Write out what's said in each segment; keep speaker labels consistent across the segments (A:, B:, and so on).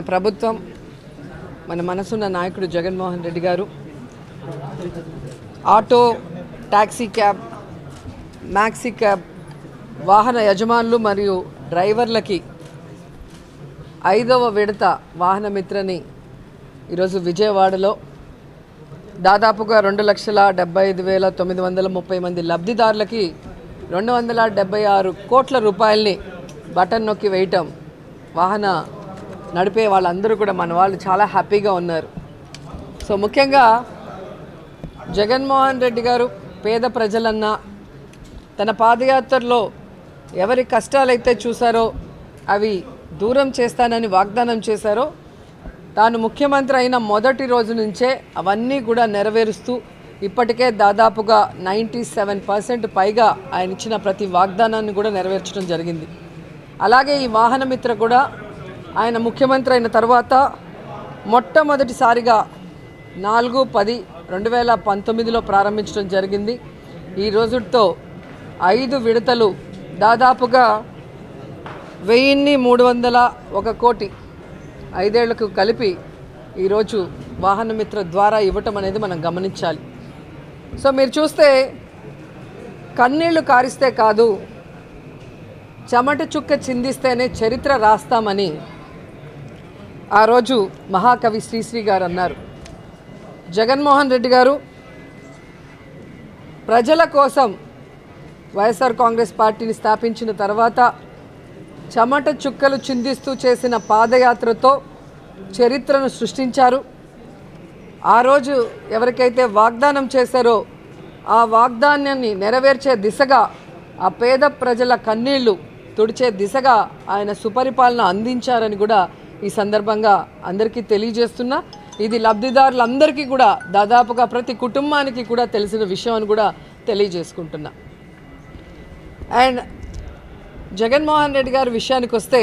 A: ప్రభుత్వం మన మనసున్న నాయకుడు జగన్మోహన్ రెడ్డి గారు auto taxi cab maxi cab వాహన యజమానులు మరియు డ్రైవర్లకి ఐదవ విడత వాహన మిత్రని ఈరోజు విజయవాడలో దాదాపుగా రెండు లక్షల డెబ్బై ఐదు వేల తొమ్మిది వందల ముప్పై మంది లబ్ధిదారులకి రెండు వందల డెబ్బై ఆరు కోట్ల రూపాయల్ని బటన్ నొక్కి వేయటం వాహన నడిపే వాళ్ళందరూ కూడా మన వాళ్ళు చాలా హ్యాపీగా ఉన్నారు సో ముఖ్యంగా జగన్మోహన్ రెడ్డి గారు పేద ప్రజలన్నా తన పాదయాత్రలో ఎవరి కష్టాలైతే చూసారో అవి దూరం చేస్తానని వాగ్దానం చేశారో తాను ముఖ్యమంత్రి అయిన మొదటి రోజు నుంచే అవన్నీ కూడా నెరవేరుస్తూ ఇప్పటికే దాదాపుగా నైంటీ సెవెన్ పర్సెంట్ పైగా ఆయన ఇచ్చిన ప్రతి వాగ్దానాన్ని కూడా నెరవేర్చడం జరిగింది అలాగే ఈ వాహనమిత్ర కూడా ఆయన ముఖ్యమంత్రి అయిన తర్వాత మొట్టమొదటిసారిగా నాలుగు పది రెండు వేల పంతొమ్మిదిలో ప్రారంభించడం జరిగింది ఈ రోజుతో ఐదు విడతలు దాదాపుగా వెయ్యిన్ని మూడు వందల ఒక కోటి ఐదేళ్లకు కలిపి ఈరోజు వాహనమిత్ర ద్వారా ఇవ్వటం అనేది మనం గమనించాలి సో మీరు చూస్తే కన్నీళ్లు కారిస్తే కాదు చెమట చుక్క చిందిస్తేనే చరిత్ర రాస్తామని ఆ రోజు మహాకవి శ్రీశ్రీ గారు అన్నారు జగన్మోహన్ రెడ్డి గారు ప్రజల కోసం వైఎస్ఆర్ కాంగ్రెస్ పార్టీని స్థాపించిన తర్వాత చెమట చుక్కలు చిందిస్తూ చేసిన పాదయాత్రతో చరిత్రను సృష్టించారు ఆ రోజు ఎవరికైతే వాగ్దానం చేశారో ఆ వాగ్దానాన్ని నెరవేర్చే దిశగా ఆ పేద ప్రజల కన్నీళ్లు తుడిచే దిశగా ఆయన సుపరిపాలన అందించారని కూడా ఈ సందర్భంగా అందరికీ తెలియజేస్తున్నా ఇది లబ్ధిదారులందరికీ కూడా దాదాపుగా ప్రతి కుటుంబానికి కూడా తెలిసిన విషయం అని కూడా తెలియజేసుకుంటున్నా అండ్ జగన్మోహన్ రెడ్డి గారి విషయానికి వస్తే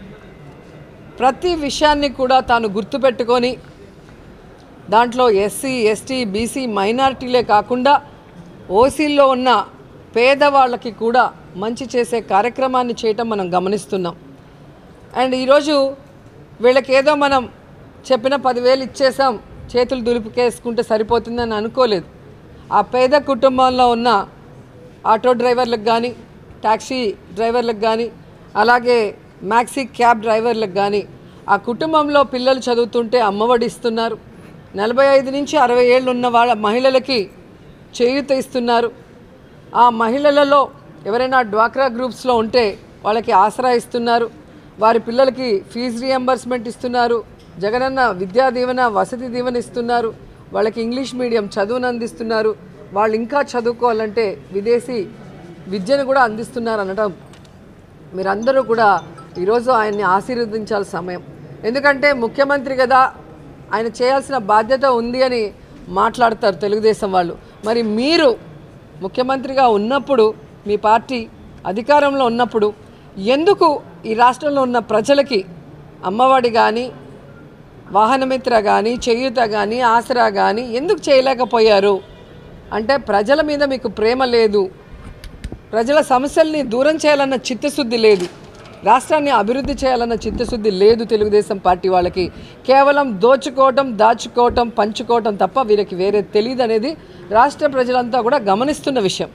A: ప్రతి విషయాన్ని కూడా తాను గుర్తుపెట్టుకొని దాంట్లో ఎస్సీ ఎస్టీ బీసీ మైనారిటీలే కాకుండా ఓసీల్లో ఉన్న పేదవాళ్ళకి కూడా మంచి చేసే కార్యక్రమాన్ని చేయటం మనం గమనిస్తున్నాం అండ్ ఈరోజు వీళ్ళకి ఏదో మనం చెప్పిన పదివేలు ఇచ్చేసాం చేతులు దులుపుకేసుకుంటే సరిపోతుందని అనుకోలేదు ఆ పేద కుటుంబంలో ఉన్న ఆటో డ్రైవర్లకు కానీ ట్యాక్సీ డ్రైవర్లకు కానీ అలాగే మ్యాక్సీ క్యాబ్ డ్రైవర్లకు కానీ ఆ కుటుంబంలో పిల్లలు చదువుతుంటే అమ్మఒడి ఇస్తున్నారు నలభై ఐదు నుంచి అరవై ఏళ్ళు ఉన్న వాళ్ళ మహిళలకి చేయూత ఇస్తున్నారు ఆ మహిళలలో ఎవరైనా డ్వాక్రా గ్రూప్స్లో ఉంటే వాళ్ళకి ఆసరా ఇస్తున్నారు వారి పిల్లలకి ఫీజు రియంబర్స్మెంట్ ఇస్తున్నారు జగనన్న విద్యా దీవెన వసతి దీవెన ఇస్తున్నారు వాళ్ళకి ఇంగ్లీష్ మీడియం చదువును అందిస్తున్నారు వాళ్ళు ఇంకా చదువుకోవాలంటే విదేశీ విద్యను కూడా అందిస్తున్నారు అనడం మీరందరూ కూడా ఈరోజు ఆయన్ని ఆశీర్వదించాల్సిన సమయం ఎందుకంటే ముఖ్యమంత్రి కదా ఆయన చేయాల్సిన బాధ్యత ఉంది అని మాట్లాడతారు తెలుగుదేశం వాళ్ళు మరి మీరు ముఖ్యమంత్రిగా ఉన్నప్పుడు మీ పార్టీ అధికారంలో ఉన్నప్పుడు ఎందుకు ఈ రాష్ట్రంలో ఉన్న ప్రజలకి అమ్మఒడి కానీ వాహనమిత్ర కానీ చేయూత కానీ ఆసరా కానీ ఎందుకు చేయలేకపోయారు అంటే ప్రజల మీద మీకు ప్రేమ లేదు ప్రజల సమస్యల్ని దూరం చేయాలన్న చిత్తశుద్ధి లేదు రాష్ట్రాన్ని అభివృద్ధి చేయాలన్న చిత్తశుద్ధి లేదు తెలుగుదేశం పార్టీ వాళ్ళకి కేవలం దోచుకోవటం దాచుకోవటం పంచుకోవటం తప్ప వీరికి వేరే తెలియదు అనేది రాష్ట్ర ప్రజలంతా కూడా గమనిస్తున్న విషయం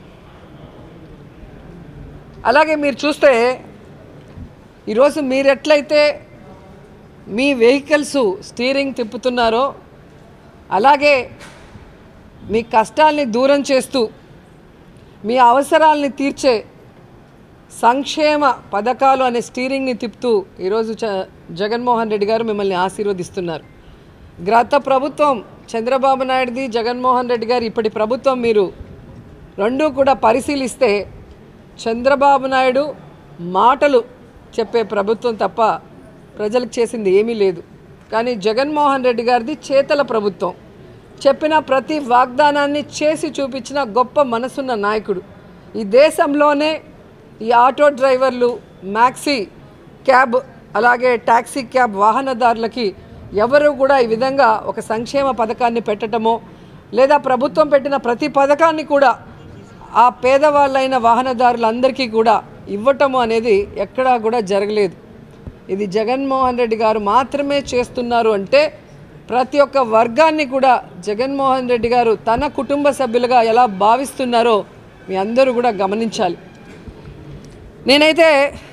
A: అలాగే మీరు చూస్తే ఈరోజు మీరు ఎట్లయితే మీ వెహికల్స్ స్టీరింగ్ తిప్పుతున్నారో అలాగే మీ కష్టాల్ని దూరం చేస్తూ మీ అవసరాల్ని తీర్చే సంక్షేమ పథకాలు అనే స్టీరింగ్ని తిప్పుతూ ఈరోజు చ జగన్మోహన్ రెడ్డి గారు మిమ్మల్ని ఆశీర్వదిస్తున్నారు గత ప్రభుత్వం చంద్రబాబు నాయుడుది జగన్మోహన్ రెడ్డి గారు ఇప్పటి ప్రభుత్వం మీరు రెండూ కూడా పరిశీలిస్తే చంద్రబాబు నాయుడు మాటలు చెప్పే ప్రభుత్వం తప్ప ప్రజలకు చేసింది ఏమీ లేదు కానీ జగన్మోహన్ రెడ్డి గారిది చేతల ప్రభుత్వం చెప్పిన ప్రతి వాగ్దానాన్ని చేసి చూపించిన గొప్ప మనసున్న నాయకుడు ఈ దేశంలోనే ఈ ఆటో డ్రైవర్లు మ్యాక్సీ క్యాబ్ అలాగే ట్యాక్సీ క్యాబ్ వాహనదారులకి ఎవరు కూడా ఈ విధంగా ఒక సంక్షేమ పథకాన్ని పెట్టడమో లేదా ప్రభుత్వం పెట్టిన ప్రతి పథకాన్ని కూడా ఆ పేదవాళ్ళైన వాహనదారులందరికీ కూడా ఇవ్వటము అనేది ఎక్కడా కూడా జరగలేదు ఇది జగన్మోహన్ రెడ్డి గారు మాత్రమే చేస్తున్నారు అంటే ప్రతి ఒక్క వర్గాన్ని కూడా జగన్మోహన్ రెడ్డి గారు తన కుటుంబ సభ్యులుగా ఎలా భావిస్తున్నారో మీ అందరూ కూడా గమనించాలి నేనైతే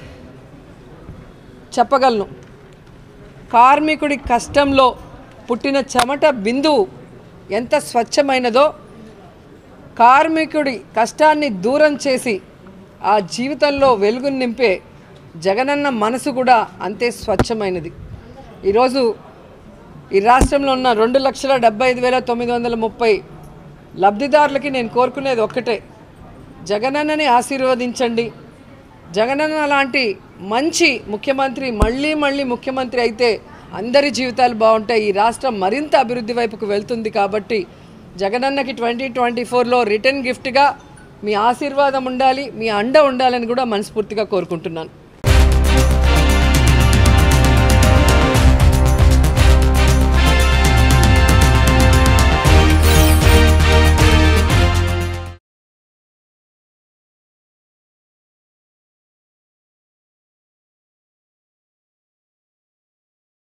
A: చెప్పగలను కార్మికుడి కష్టంలో పుట్టిన చెమట బిందువు ఎంత స్వచ్ఛమైనదో కార్మికుడి కష్టాన్ని దూరం చేసి ఆ జీవితంలో వెలుగును నింపే జగనన్న మనసు కూడా అంతే స్వచ్ఛమైనది ఈరోజు ఈ రాష్ట్రంలో ఉన్న రెండు లక్షల డెబ్బై ఐదు వేల తొమ్మిది వందల ముప్పై లబ్ధిదారులకి నేను కోరుకునేది ఒక్కటే జగనన్నని ఆశీర్వదించండి జగనన్న లాంటి మంచి ముఖ్యమంత్రి మళ్ళీ మళ్ళీ ముఖ్యమంత్రి అయితే అందరి జీవితాలు బాగుంటాయి ఈ రాష్ట్రం మరింత అభివృద్ధి వైపుకు వెళ్తుంది కాబట్టి జగనన్నకి ట్వంటీ ట్వంటీ ఫోర్లో రిటర్న్ గిఫ్ట్గా మీ ఆశీర్వాదం ఉండాలి మీ అండ ఉండాలని కూడా మనస్ఫూర్తిగా కోరుకుంటున్నాను